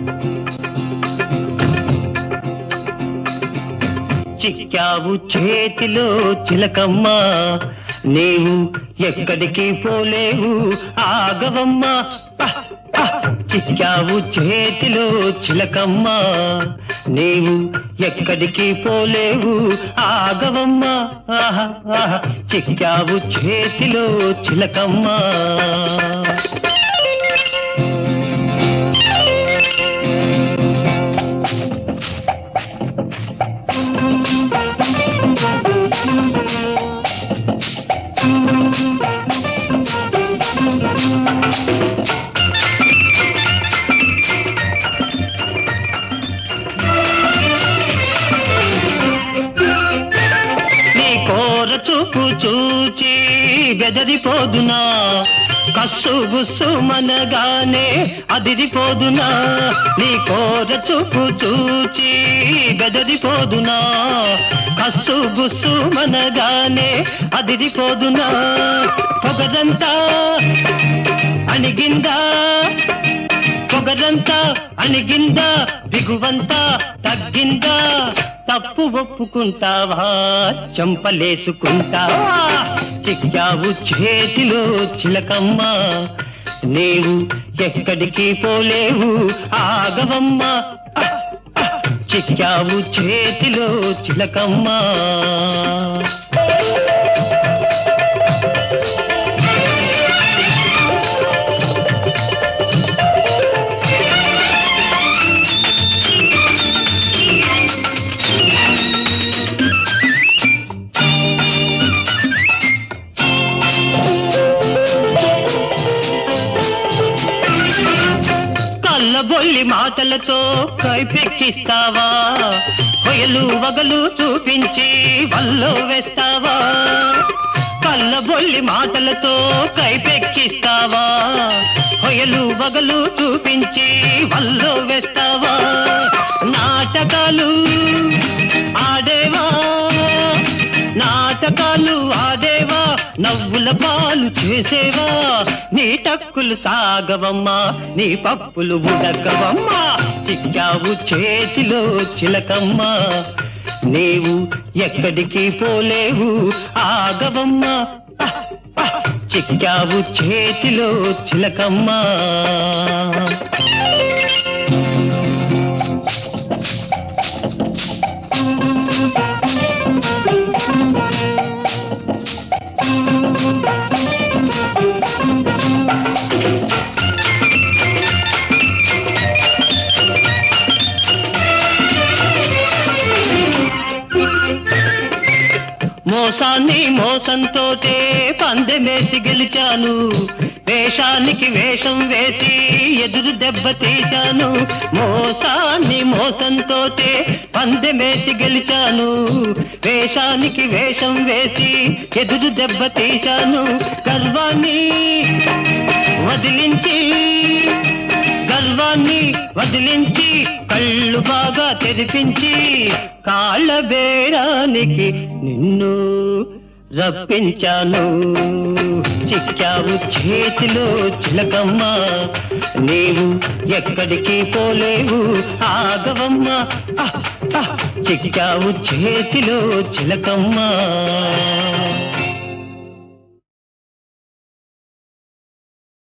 చిక్కావు చేతిలో చిలకమ్మ నీవు ఎక్కడికి పోలేవు ఆగవమ్మ ఆహ్, ఆహ్. చిక్కావు చేతిలో చిలకమ్మ నీవు ఎక్కడికి పోలేవు ఆగవమ్మ ఆహా, ఆహా. చిక్కావు చేతిలో చిలకమ్మ నీ కోర చూపు చూచి బెదరిపోదునా కస్సు బుస్సు మనగానే అదిరిపోదునా నీ కోర చూపు చూచి బెదరిపోదునా కస్సు బుస్సు మనగానే అదిరిపోదునా పొగదంతా అణిగిందా పొగరంతా అణిగిందా దిగువంతా తగ్గిందా తప్పు ఒప్పుకుంటావా చంపలేసుకుంటావా చిక్కావు చేతిలో చిలకమ్మ నీవు ఎక్కడికి పోలేవు ఆగవమ్మ ఆహ్, ఆహ్. చిక్కావు చేతిలో చిలకమ్మ కళ్ళబొల్లి మాటలతో కైపెక్కిస్తావా కొయలు వగలు చూపించి వల్లో వేస్తావా కళ్ళబొల్లి మాటలతో కైపెక్కిస్తావా కొయలు వగలు చూపించి వల్లో వేస్తావా నాటకాలు ఆడేవా నాటకాలు ఆడేవా నవ్వుల పాలు చేసేవా నీ టక్కులు సాగవమ్మా నీ పప్పులు ఉడకవమ్మా చిక్కావు చేతిలో చిలకమ్మా నీవు ఎక్కడికి పోలేవు ఆగవమ్మా ఆహ్, ఆహ్. చిక్కావు చేతిలో చిలకమ్మా మోసాన్ని మోసంతోటే పందెమేసి గెలిచాను వేషానికి వేషం వేసి ఎదురు దెబ్బ తీశాను మోసాన్ని మోసంతోటే పందెమేసి గెలిచాను వేషానికి వేషం వేసి ఎదురు దెబ్బ తీశాను గర్వాన్ని వదిలించి గర్వాన్ని వదిలించి కళ్ళు బాగా తెరిపించి కాళ్ళ బేరానికి నిన్ను రప్పించాను చిక్కావు చేతిలో చిలకమ్మ నీవు ఎక్కడికి పోలేవు ఆగవమ్మ ఆహ్, ఆహ్. చిక్కావు చేతిలో చిలకమ్మ